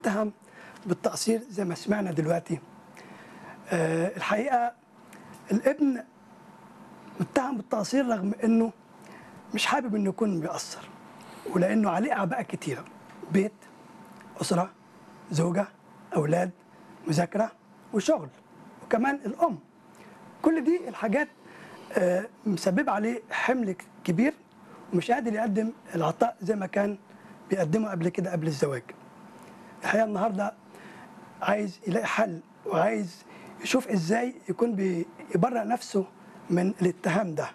اتهم بالتقصير زي ما سمعنا دلوقتي آه، الحقيقه الابن متهم بالتقصير رغم انه مش حابب انه يكون بيأثر ولانه عليه اعباء كتيره بيت اسره زوجه اولاد مذاكره وشغل وكمان الام كل دي الحاجات آه، مسببه عليه حمل كبير ومش قادر يقدم العطاء زي ما كان بيقدمه قبل كده قبل الزواج الحقيقه النهارده عايز يلاقي حل وعايز يشوف ازاي يكون بيبرأ نفسه من الاتهام ده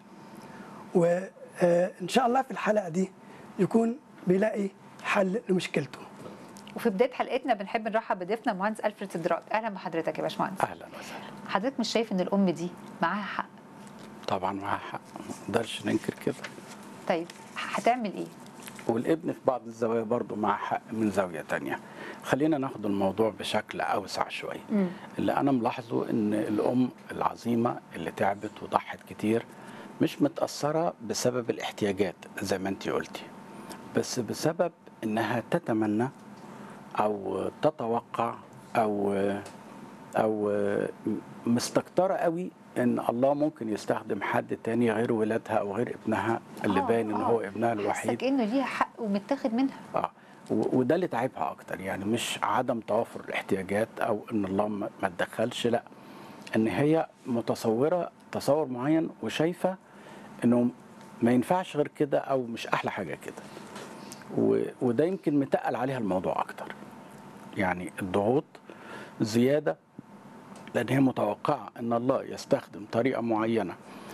وان شاء الله في الحلقه دي يكون بيلاقي حل لمشكلته وفي بدايه حلقتنا بنحب نرحب بضيفنا المهندس الفريد سدراك اهلا بحضرتك يا باشمهندس اهلا وسهلا حضرتك مش شايف ان الام دي معاها حق طبعا معاها حق ما نقدرش ننكر كده طيب هتعمل ايه والابن في بعض الزوايا برضه معاه حق من زاويه تانية خلينا ناخد الموضوع بشكل اوسع شويه مم. اللي انا ملاحظه ان الام العظيمه اللي تعبت وضحت كتير مش متاثره بسبب الاحتياجات زي ما انت قلتي بس بسبب انها تتمنى او تتوقع او او مستكتره قوي ان الله ممكن يستخدم حد تاني غير ولادها او غير ابنها اللي آه، باين ان آه. هو ابنها حاسه الوحيد كانه ليها حق ومتاخد منها اه و- وده اللي تعبها اكتر يعني مش عدم توافر الاحتياجات او ان الله ما ما اتدخلش لا ان هي متصوره تصور معين وشايفه انه ما ينفعش غير كده او مش احلى حاجه كده و- وده يمكن متقل عليها الموضوع اكتر يعني الضغوط زياده لان هي متوقعه ان الله يستخدم طريقه معينه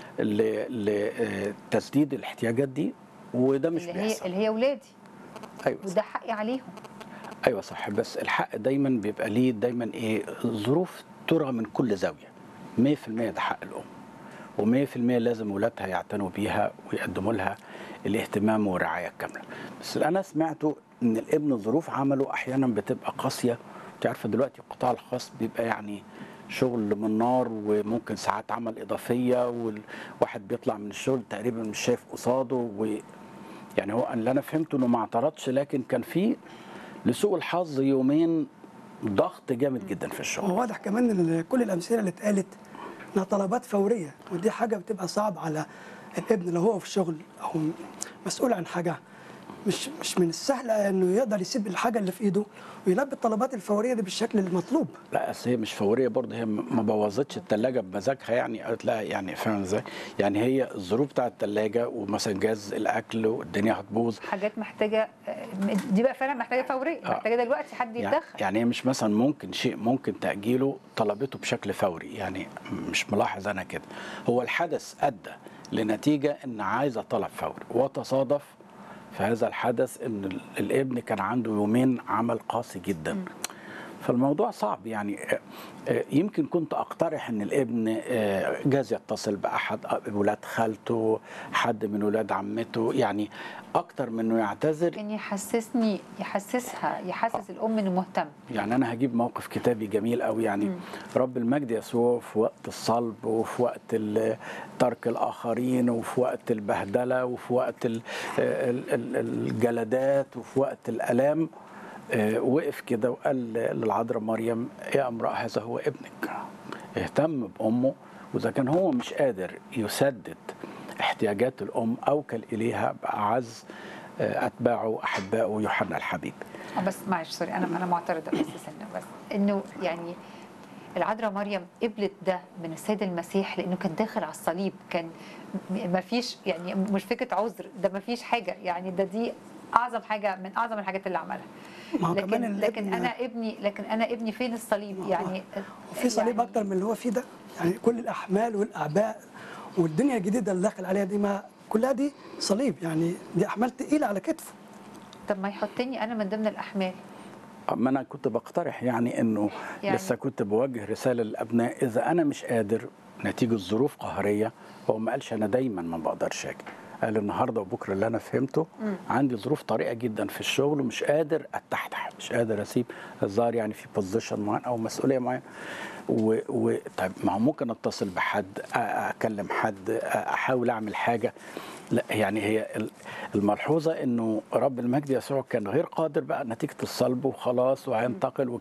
ل- لتسديد الاحتياجات دي وده مش اللي هي بيحصل اللي هي ولادي ايوه وده حقي عليهم ايوه صح بس الحق دايما بيبقى ليه دايما ايه ظروف ترى من كل زاويه 100% ده حق الام و100% لازم ولادها يعتنوا بيها ويقدموا لها الاهتمام والرعايه الكامله بس اللي انا سمعته ان الابن ظروف عمله احيانا بتبقى قاسيه انت عارفه دلوقتي القطاع الخاص بيبقى يعني شغل من نار وممكن ساعات عمل اضافيه والواحد بيطلع من الشغل تقريبا مش شايف قصاده و يعني هو اللي انا فهمته انه ما اعترضش لكن كان في لسوء الحظ يومين ضغط جامد جدا في الشغل وواضح كمان ان كل الامثله اللي اتقالت انها طلبات فوريه ودي حاجه بتبقى صعب على الابن لو هو في شغل او مسؤول عن حاجه مش مش من السهل انه يقدر يسيب الحاجه اللي في ايده ويلبي الطلبات الفوريه دي بالشكل المطلوب لا اصل هي مش فوريه برضه هي ما بوظتش الثلاجه بمزاجها يعني قالت لها يعني فاهم ازاي؟ يعني هي الظروف بتاع الثلاجه ومثلا جاز الاكل والدنيا هتبوظ حاجات محتاجه آه، دي بقى فعلا محتاجه فوريه آه. محتاجه دلوقتي حد يعني, يتدخل يعني هي مش مثلا ممكن شيء ممكن تاجيله طلبته بشكل فوري يعني مش ملاحظ انا كده هو الحدث ادى لنتيجه ان عايزه طلب فوري وتصادف في هذا الحدث ان ال- الابن كان عنده يومين عمل قاسي جدا فالموضوع صعب يعني آه، آه، يمكن كنت اقترح ان الابن آه، جاز يتصل باحد ولاد خالته حد من ولاد عمته يعني اكتر من انه يعتذر كان يحسسني يحسسها يحسس الام انه مهتم يعني انا هجيب موقف كتابي جميل قوي يعني رب المجد يسوع في وقت الصلب وفي وقت ال- ترك الاخرين وفي وقت البهدله وفي وقت ال- ال- ال- الجلدات وفي وقت الالام آه، وقف كده وقال للعذراء مريم يا امراه هذا هو ابنك اهتم بامه واذا كان هو مش قادر يسدد احتياجات الام اوكل اليها باعز آه، اتباعه احبائه يوحنا الحبيب آه، بس معلش سوري انا انا معترضه بس سنه بس انه يعني العذراء مريم قبلت ده من السيد المسيح لانه كان داخل على الصليب كان ما فيش يعني مش فكره عذر ده ما فيش حاجه يعني ده دي اعظم حاجه من اعظم الحاجات اللي عملها ما هو كمان لكن لكن الابن- انا ابني لكن انا ابني فين الصليب يعني وفي صليب يعني اكتر من اللي هو فيه ده يعني كل الاحمال والاعباء والدنيا الجديده اللي داخل عليها دي ما كلها دي صليب يعني دي احمال تقيله على كتفه طب ما يحطني انا من ضمن الاحمال ما انا كنت بقترح يعني انه يعني- يعني لسه كنت بوجه رساله للابناء اذا انا مش قادر نتيجه ظروف قهريه هو ما قالش انا دايما ما بقدرش اجي قال النهارده وبكره اللي انا فهمته عندي ظروف طريقه جدا في الشغل ومش قادر اتحتح مش قادر اسيب الظاهر يعني في بوزيشن معين او مسؤوليه معينه و... و... طيب ما هو ممكن اتصل بحد أ- اكلم حد أ- احاول اعمل حاجه لا يعني هي ال- الملحوظه انه رب المجد يسوع كان غير قادر بقى نتيجه الصلب وخلاص وهينتقل